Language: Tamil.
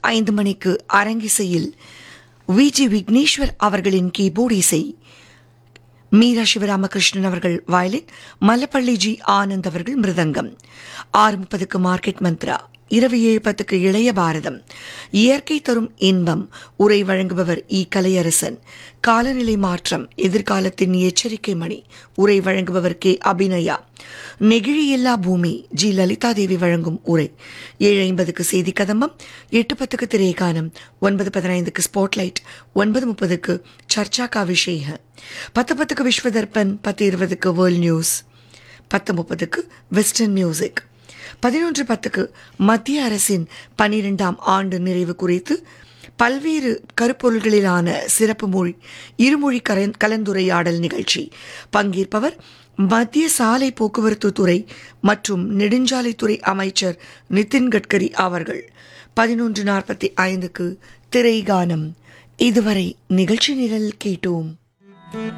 ஐந்து மணிக்கு அரங்கிசையில் விஜி விக்னேஸ்வர் அவர்களின் கீபோர்ட் இசை மீரா சிவராமகிருஷ்ணன் அவர்கள் வயலின் மல்லப்பள்ளி ஜி ஆனந்த் அவர்கள் மிருதங்கம் ஆறு முப்பதுக்கு மார்க்கெட் மந்த்ரா இரவு ஏழு பத்துக்கு இளைய பாரதம் இயற்கை தரும் இன்பம் உரை வழங்குபவர் இ கலையரசன் காலநிலை மாற்றம் எதிர்காலத்தின் எச்சரிக்கை மணி உரை வழங்குபவர் கே அபிநயா நெகிழியில்லா பூமி ஜி லலிதா தேவி வழங்கும் உரை ஏழு ஐம்பதுக்கு செய்தி கதம்பம் எட்டு பத்துக்கு திரைகானம் ஒன்பது பதினைந்துக்கு ஸ்பாட்லைட் ஒன்பது முப்பதுக்கு சர்ச்சா கா விஷய பத்து பத்துக்கு விஸ்வதர்பன் பத்து இருபதுக்கு வேர்ல்ட் நியூஸ் பத்து முப்பதுக்கு வெஸ்டர்ன் மியூசிக் பதினொன்று பத்துக்கு மத்திய அரசின் பனிரெண்டாம் ஆண்டு நிறைவு குறித்து பல்வேறு கருப்பொருள்களிலான சிறப்பு மொழி இருமொழி கலந்- கலந்துரையாடல் நிகழ்ச்சி பங்கேற்பவர் மத்திய சாலை போக்குவரத்து துறை மற்றும் நெடுஞ்சாலைத்துறை அமைச்சர் நிதின் கட்கரி அவர்கள் பதினொன்று நாற்பத்தி ஐந்துக்கு திரைகானம் இதுவரை நிகழ்ச்சி நிரல் கேட்டோம்